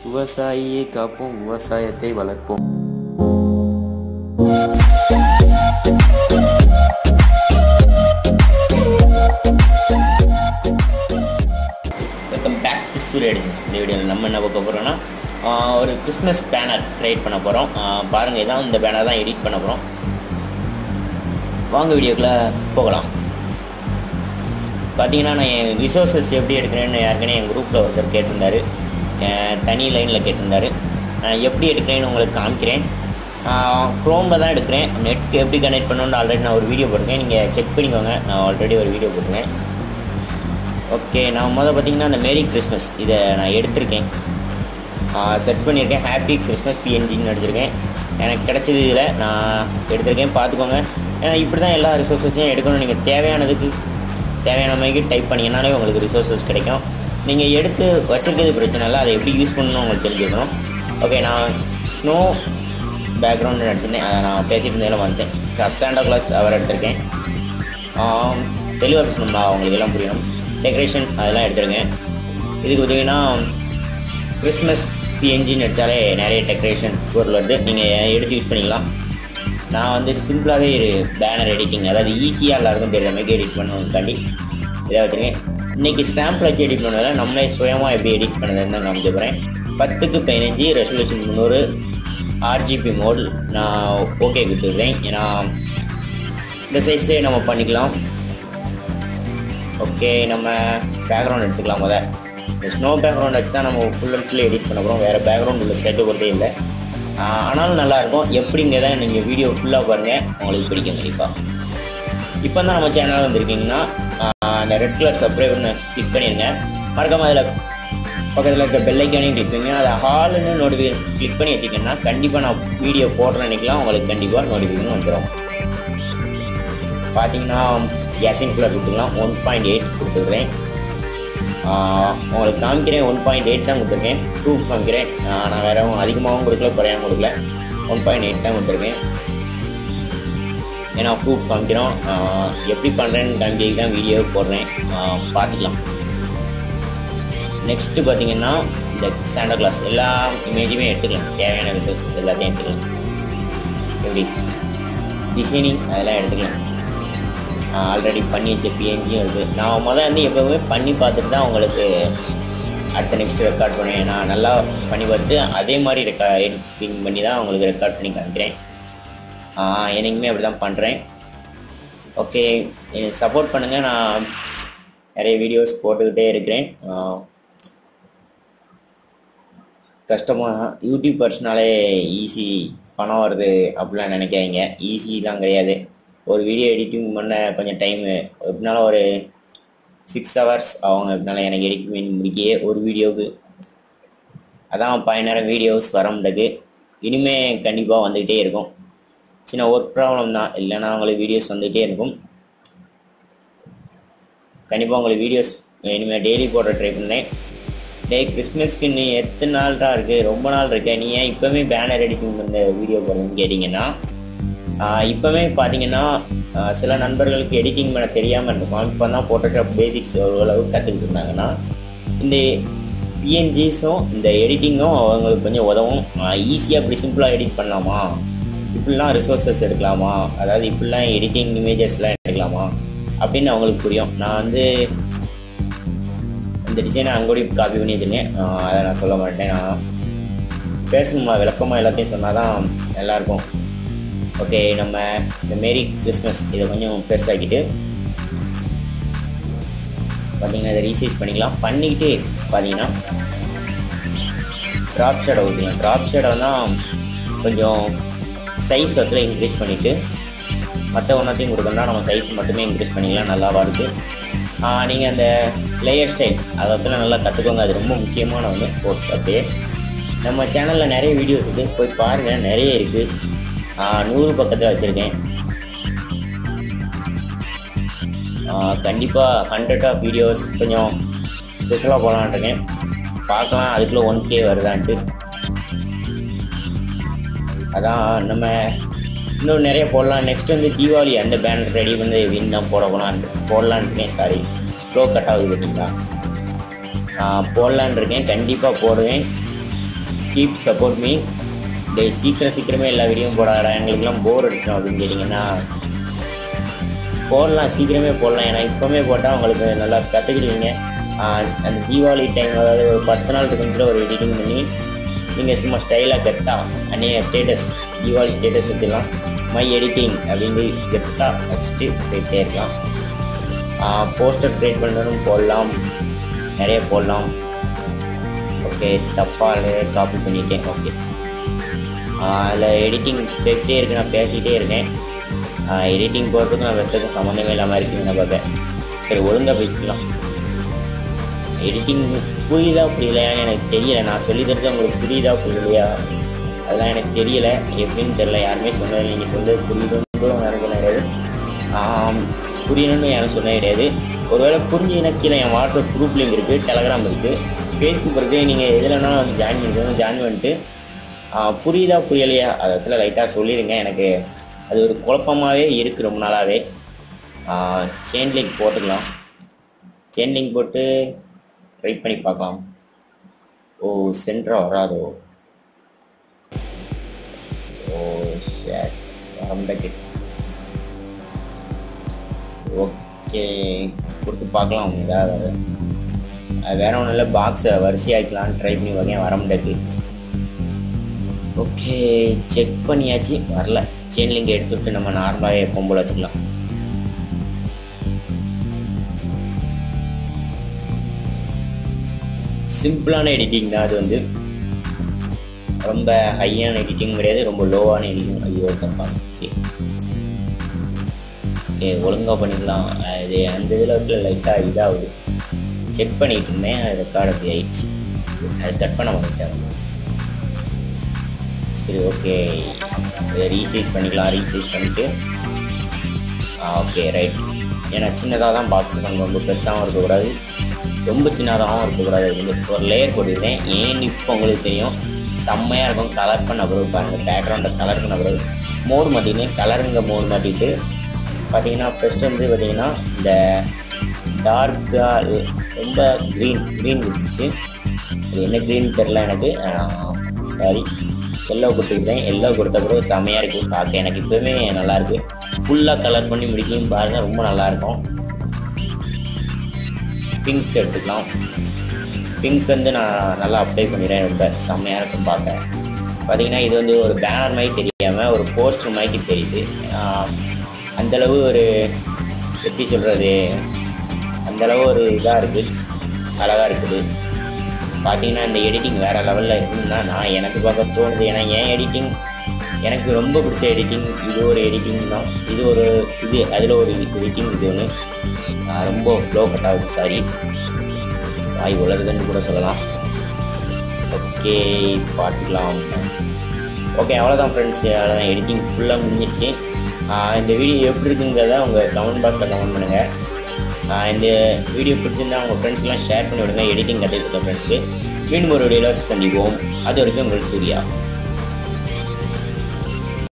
விவசாயியை காப்போம் விவசாயத்தை வளர்ப்போம் welcome back to Surya editions இந்த வீடியோவில் நம்ம என்ன பார்க்க போகிறோம்னா ஒரு கிறிஸ்மஸ் பேனர் க்ரியேட் பண்ண போகிறோம் பாருங்கள் இதான் இந்த பேனர் தான் எடிட் பண்ண போகிறோம் வாங்க வீடியோக்குள்ளே போகலாம் பார்த்தீங்கன்னா நான் என் ரிசோர்ஸஸ் எப்படி எடுக்கிறேன்னு யாருக்குன்னு என் குரூப்பில் ஒருத்தர் கேட்டிருந்தாரு என் தனி லைனில் கேட்டிருந்தாரு நான் எப்படி எடுக்கிறேன்னு உங்களுக்கு காமிக்கிறேன் க்ரோமில் தான் எடுக்கிறேன் நெட்க்கு எப்படி கனெக்ட் பண்ணணும்னு ஆல்ரெடி நான் ஒரு வீடியோ போட்டிருக்கேன் நீங்கள் செக் பண்ணிக்கோங்க நான் ஆல்ரெடி ஒரு வீடியோ போட்டிருக்கேன் ஓகே நான் முதல் பார்த்தீங்கன்னா அந்த மேரி கிறிஸ்மஸ் இதை நான் எடுத்திருக்கேன் செட் பண்ணியிருக்கேன் ஹாப்பி கிறிஸ்மஸ் பிஎன்ஜின்னு அடிச்சிருக்கேன் எனக்கு கிடச்சது இதில் நான் எடுத்திருக்கேன் பார்த்துக்கோங்க ஏன்னா இப்படி தான் எல்லா ரிசோர்ஸஸையும் எடுக்கணும் நீங்கள் தேவையானதுக்கு தேவையான மாதிரி டைப் பண்ணிங்கனாலே உங்களுக்கு ரிசோர்ஸஸ் கிடைக்கும் நீங்கள் எடுத்து வச்சிருக்கிறது பிரச்சனை இல்லை அதை எப்படி யூஸ் பண்ணணும் உங்களுக்கு தெரிஞ்சுக்கணும் ஓகே நான் ஸ்னோ பேக்ரவுண்டு நடிச்சிருந்தேன் அதை நான் பேசிட்டு இருந்ததில் வந்துட்டேன் சாண்டா கிளாஸ் அவர் எடுத்திருக்கேன் ஆம், தெளிவாக பேசணும்னா அவங்களுக்கு எல்லாம் புரியணும் டெக்கரேஷன் அதெல்லாம் எடுத்துருக்கேன் இதுக்கு பார்த்தீங்கன்னா கிறிஸ்மஸ் பிஎன்ஜின்னு அடித்தாலே நிறைய டெக்கரேஷன் பொருள் வருது நீங்கள் எடுத்து யூஸ் பண்ணிக்கலாம் நான் வந்து சிம்பிளாகவே ஒரு பேனர் எடிட்டிங் அதாவது ஈஸியாக எல்லாருக்கும் தெரியுற மாதிரி எடிட் பண்ணணுக்காண்டி இதை வச்சுருக்கேன் இன்றைக்கி சாம்பிள் வச்சு எடிட் பண்ணதில்ல நம்மளே சுயமாக எப்படி எடிட் பண்ணதுன்னு தான் காமிக்க போகிறேன் பத்துக்கு பதினஞ்சு ரெசல்யூஷன் முந்நூறு ஆர்ஜிபி மோட் நான் ஓகே கொடுத்துருக்கேன் ஏன்னா இந்த சைஸ்லேயே நம்ம பண்ணிக்கலாம் ஓகே நம்ம பேக்ரவுண்ட் எடுத்துக்கலாம் முத இந்த ஸ்னோ பேக்ரவுண்ட் வச்சு தான் நம்ம ஃபுல் அண்ட் ஃபுல் எடிட் பண்ண போகிறோம் வேறு பேக்ரவுண்ட் உள்ள சேர்த்து போகிறதே இல்லை ஆஹ் ஆனாலும் நல்லாயிருக்கும் எப்படிங்கிறத நீங்கள் வீடியோ ஃபுல்லாக பாருங்கள் உங்களுக்கு பிடிக்கும் கண்டிப்பாக இப்போ தான் நம்ம சேனல் வந்திருக்கீங்கன்னா ஆஹ் அந்த ரெட் கலர் சப்ஸ்கிரைப்னு கிளிக் பண்ணிடுங்க மறக்காம அதில் பக்கத்தில் இருக்க பெல்லைக்கானையும் கிளிக் பண்ணி அதை ஹால்னு நோட்டிஃபிகேஷன் கிளிக் பண்ணி வச்சுக்கிங்கன்னா கண்டிப்பாக நான் வீடியோ போடுறேன் நினைக்கலாம் உங்களுக்கு கண்டிப்பாக நோட்டிஃபிகேஷன் வந்துடும் பார்த்தீங்கன்னா கேசிங் குள்ளர் கொடுத்துக்கலாம் ஒன் பாயிண்ட் எயிட் கொடுத்துருக்குறேன் ஆஹ் உங்களுக்கு காமிக்கிறேன் ஒன் பாயிண்ட் எயிட் தான் கொடுத்துருக்கேன் ப்ரூஃப் காமிக்கிறேன் ஆஹ் நான் வேற அதிகமாகவும் கொடுக்கல குறையாம கொடுக்கல ஒன் பாயிண்ட் எயிட் தான் கொடுத்துருக்கேன் ஏன்னா ப்ரூஃப் காமிக்கிறோம் ஆஹ் எப்படி பண்ணுறேன்னு காமிக்க தான் வீடியோ போடுறேன் ஆஹ் பார்த்துக்கலாம் நெக்ஸ்ட்டு பார்த்தீங்கன்னா இந்த சாண்டா கிளாஸ் எல்லா இமேஜுமே எடுத்துக்கலாம் தேவையான ரிசோர்ஸஸ் எல்லாத்தையும் எடுத்துக்கலாம் எப்படி டிசைனிங் அதெல்லாம் எடுத்துக்கலாம் ஆல்ரெடி பண்ணி வச்ச பிஎன்ஜியும் இருக்குது நான் முதல் வந்து எப்போவுமே பண்ணி பார்த்துட்டு தான் உங்களுக்கு அடுத்த நெக்ஸ்ட் ரெக்கார்ட் பண்ணுவேன் நான் நல்லா பண்ணி பார்த்துட்டு அதே மாதிரி ரெக்கா எடிட்டிங் பண்ணி தான் உங்களுக்கு ரெக்கார்ட் பண்ணி காமிக்கிறேன் ஆஹ் எனக்குமே அப்படி தான் பண்ணுறேன் ஓகே எனக்கு சப்போர்ட் பண்ணுங்கள் நான் நிறைய வீடியோஸ் போட்டுக்கிட்டே இருக்கிறேன் ஆஹ் கஷ்டமாக யூடியூபர்ஸ்னாலே ஈஸி பணம் வருது அப்படிலாம் நினைக்காதீங்க ஈஸிலாம் கிடையாது ஒரு வீடியோ எடிட்டிங் பண்ண கொஞ்சம் டைமு எப்படினாலும் ஒரு சிக்ஸ் ஹவர்ஸ் ஆகும் எப்படினாலும் எனக்கு எடிட் பண்ணி முடிக்கவே ஒரு வீடியோவுக்கு அதான் பதினாயிரம் வீடியோஸ் வர முடியாது இனிமே கண்டிப்பாக வந்துக்கிட்டே இருக்கும் சின்ன ஒர்க் ப்ராப்ளம் தான் இல்லைன்னா உங்களுக்கு வீடியோஸ் வந்துகிட்டே இருக்கும் கண்டிப்பாக உங்களுக்கு வீடியோஸ் இனிமேல் டெய்லி போட ட்ரை பண்ணேன் டே கிறிஸ்மஸ்க்கு நீ எத்தனை நாள் தான் இருக்குது ரொம்ப நாள் இருக்கு நீ ஏன் இப்போவே பேனர் எடிட்டிங் பண்ண வீடியோ போடுறதுன்னு கேட்டிங்கன்னா ஆஹ் இப்போவே பார்த்தீங்கன்னா ஆஹ் சில நண்பர்களுக்கு எடிட்டிங் பண்ண தெரியாமல் இருக்கும் இப்போ தான் ஃபோட்டோஷாப் பேசிக்ஸ் ஓரளவு கற்றுக்கிட்டு இருந்தாங்கன்னா இந்த பிஎன்ஜிஸும் இந்த எடிட்டிங்கும் அவங்களுக்கு கொஞ்சம் உதவும் ஈஸியாக இப்படி சிம்பிளாக எடிட் பண்ணலாமா இப்படிலாம் ரிசோர்ஸஸ் எடுக்கலாமா அதாவது இப்படிலாம் எடிட்டிங் இமேஜஸ்லாம் எடுக்கலாமா அப்படின்னு அவங்களுக்கு புரியும் நான் வந்து இந்த டிசைனை அங்கோடி காப்பி பண்ணி வச்சுருக்கேன் ஆஹ் அதை நான் சொல்ல மாட்டேன் நான் பேசணுமா விளக்கமாக எல்லாத்தையும் சொன்னால் தான் நல்லாயிருக்கும் ஓகே நம்ம இந்த மேரி கிறிஸ்மஸ் இதை கொஞ்சம் பெருசாக்கிட்டு பார்த்தீங்கன்னா இதை ரீசைஸ் பண்ணிக்கலாம் பண்ணிக்கிட்டு பார்த்தீங்கன்னா ட்ராப் ஷேடை ஊற்றிக்கலாம் ட்ராப் ஷேடை தான் கொஞ்சம் சைஸ் வந்து இன்க்ரீஸ் பண்ணிவிட்டு மற்ற ஒன்றத்தையும் கொடுக்கணும்னா நம்ம சைஸ் மட்டுமே இன்க்ரீஸ் பண்ணிக்கலாம் நல்லாவா இருக்குது நீங்கள் அந்த லேயர் ஸ்டைல்ஸ் அதை வந்து நல்லா கற்றுக்கோங்க அது ரொம்ப முக்கியமான ஒன்று போட்டு அப்படியே நம்ம சேனலில் நிறைய வீடியோஸ் இருக்குது போய் பாருங்கள் நிறைய இருக்குது நூறு பக்கத்தில் வச்சுருக்கேன் கண்டிப்பாக ஹண்ட்ரட் ஆஃப் வீடியோஸ் கொஞ்சம் ஸ்பெஷலாக போகலான் இருக்கேன் பார்க்கலாம் அதுக்குள்ளே ஒன் கே வருதான்ட்டு அதான் நம்ம இன்னும் நிறைய போடலாம் நெக்ஸ்ட் வந்து தீபாவளி அந்த பேனர் ரெடி வந்து வின் தான் போட போகலான்ட்டு போடலான்ட்டுனே சாரி ப்ளோ கட் ஆகுது பார்த்தீங்களா நான் போடலான் இருக்கேன் கண்டிப்பாக போடுவேன் கீப் சப்போர்ட் மீ டே சீக்கிரம் சீக்கிரமே எல்லா வீடியோவும் போடாடா எங்களுக்குலாம் போர் அடிச்சிடும் அப்படின்னு கேட்டிங்கன்னா போடலாம் சீக்கிரமே போடலாம் ஏன்னா இப்போவே போட்டால் உங்களுக்கு நல்லா கற்றுக்கிடுவீங்க அந்த தீபாவளி டைம் அதாவது ஒரு பத்து நாள் இருக்குன்னு ஒரு எடிட்டிங் பண்ணி நீங்கள் சும்மா ஸ்டைலாக கெத்தா அன்னைய ஸ்டேட்டஸ் தீபாவளி ஸ்டேட்டஸ் வச்சுக்கலாம் மை எடிட்டிங் அப்படின்னு கெத்தா வச்சுட்டு போயிட்டே இருக்கலாம் போஸ்டர் க்ரியேட் பண்ணணும் போடலாம் நிறைய போடலாம் ஓகே தப்பாக காப்பி பண்ணிட்டேன் ஓகே அதில் எடிட்டிங் போயிட்டே இருக்கு நான் பேசிகிட்டே இருக்கேன் எடிட்டிங் போகிறதுக்கும் நான் பேசுறதுக்கும் சம்மந்தமே இல்லாமல் இருக்குங்க நான் பார்க்க சரி ஒழுங்காக பேசிக்கலாம் எடிட்டிங் புரியுதா புரியலையான்னு எனக்கு தெரியல நான் சொல்லி தரது உங்களுக்கு புரியுதா புரியலையா அதெல்லாம் எனக்கு தெரியல எப்படின்னு தெரியல யாருமே சொன்னது நீங்கள் சொல்றது புரியுதுன்னு யாரும் சொல்ல கிடையாது ஆம், புரியணும்னு யாரும் சொன்ன கிடையாது ஒருவேளை புரிஞ்சுதுன்னா கீழே என் வாட்ஸ்அப் குரூப் லிங்க் இருக்குது டெலகிராம் இருக்குது ஃபேஸ்புக் இருக்குது நீங்கள் எதில் வேணாலும் வந்து ஜாயின் பண்ணிக்கணும் ஜாயின் பண்ணிட்டு ஆ, புரியுதா புரியலையா அதை இடத்துல லைட்டாக சொல்லிடுங்க எனக்கு அது ஒரு குழப்பமாகவே இருக்குது ரொம்ப நாளாகவே செயின் லிங்க் போட்டுக்கலாம் செயின் லிங்க் போட்டு ட்ரை பண்ணி பார்க்கலாம் ஓ சென்ட்ரா வராதோ ஓ ஷேட் வரம்பக்கு ஓகே கொடுத்து பார்க்கலாம் ஏதாவது வர அது வேற ஒன்றும் இல்லை பாக்ஸை வரிசையாக்கலாம்னு ட்ரை பண்ணி பார்க்கேன் வரமுடக்கு ஓகே செக் பண்ணியாச்சு வரல செயின் லிங்க் எடுத்துவிட்டு நம்ம நார்மலாகவே எப்பவும் போல வச்சுக்கலாம் சிம்பிளான எடிட்டிங் தான் அது வந்து ரொம்ப ஹையான எடிட்டிங் கிடையாது ரொம்ப லோவான எடிட்டிங் ஐயோ தப்பாச்சு ஓகே ஒழுங்காக பண்ணிக்கலாம் அது அந்த இதில் வந்து லைட்டாக இதாகுது செக் பண்ணிட்டு இருந்தேன் அது ரெக்கார்ட் அப்படி ஆயிடுச்சு அது கட் பண்ண மாட்டேன் சரி ஓகே இதை ரீசைஸ் பண்ணிக்கலாம் ரீசைஸ் பண்ணிவிட்டு ஓகே ரைட் ஏன்னா சின்னதாக தான் பாக்ஸ் பண்ண ரொம்ப பெருசாகவும் இருக்கக்கூடாது ரொம்ப சின்னதாகவும் இருக்கக்கூடாது இது வந்து ஒரு லேயர் போட்டுக்கிறேன் ஏன்னு இப்போ உங்களுக்கு தெரியும் செம்மையாக இருக்கும் கலர் பண்ண பிறகு பாருங்கள் பேக்ரவுண்டை கலர் பண்ண பிறகு மோடு மாட்டிக்கினேன் கலருங்க மோடு மாட்டிட்டு பார்த்தீங்கன்னா ஃபஸ்ட் வந்து பார்த்தீங்கன்னா இந்த டார்க்காக ரொம்ப க்ரீன் க்ரீன் கொடுத்துச்சு அது என்ன க்ரீன் தெரில எனக்கு சாரி எல்லோ கொடுத்துக்கிட்டேன் எல்லோ கொடுத்த பிறகு செமையாக இருக்குது பார்க்க எனக்கு இப்போவுமே நல்லாயிருக்கு ஃபுல்லாக கலர் பண்ணி முடிக்கும் பாருங்க ரொம்ப நல்லாயிருக்கும் பிங்க் எடுத்துக்கலாம் பிங்க் வந்து நான் நல்லா அப்ளை பண்ணிடுறேன் ரொம்ப செம்மையாக இருக்கும் பார்க்க பார்த்தீங்கன்னா இது வந்து ஒரு பேனர் மாதிரி தெரியாமல் ஒரு போஸ்டர் மாதிரி தெரியுது ஆஹ் அந்தளவு ஒரு எப்படி சொல்கிறது அந்தளவு ஒரு இதாக இருக்குது அழகாக இருக்குது பார்த்தீங்கன்னா இந்த எடிட்டிங் வேறு லெவலில் இருக்குன்னா நான் எனக்கு பார்க்க தோணுது ஏன்னா என் எடிட்டிங் எனக்கு ரொம்ப பிடிச்ச எடிட்டிங் இது ஒரு எடிட்டிங் தான் இது ஒரு இது அதில் ஒரு எடிட்டிங் இது ஒன்று ரொம்ப ஃப்ளோ கட் ஆகுது சாரி வாய் உலகுதுன்னு கூட சொல்லலாம் ஓகே பார்த்துக்கலாம் ஓகே அவ்வளோதான் ஃப்ரெண்ட்ஸ் அவ்வளோதான் எடிட்டிங் ஃபுல்லாக முடிஞ்சிச்சு ஆஹ் இந்த வீடியோ எப்படி இருக்குங்கிறத உங்கள் கமெண்ட் பாக்ஸில் கமெண்ட் பண்ணுங்கள் ஆஹ் இந்த வீடியோ பிடிச்சிருந்தா உங்கள் ஃப்ரெண்ட்ஸ்லாம் ஷேர் பண்ணி விடுங்க எடிட்டிங் கற்றுக்கிட்ட ஃப்ரெண்ட்ஸ்க்கு மீண்டும் ஒரு வீடியோவில் சந்திப்போம் அது வரைக்கும் உங்கள் சூர்யா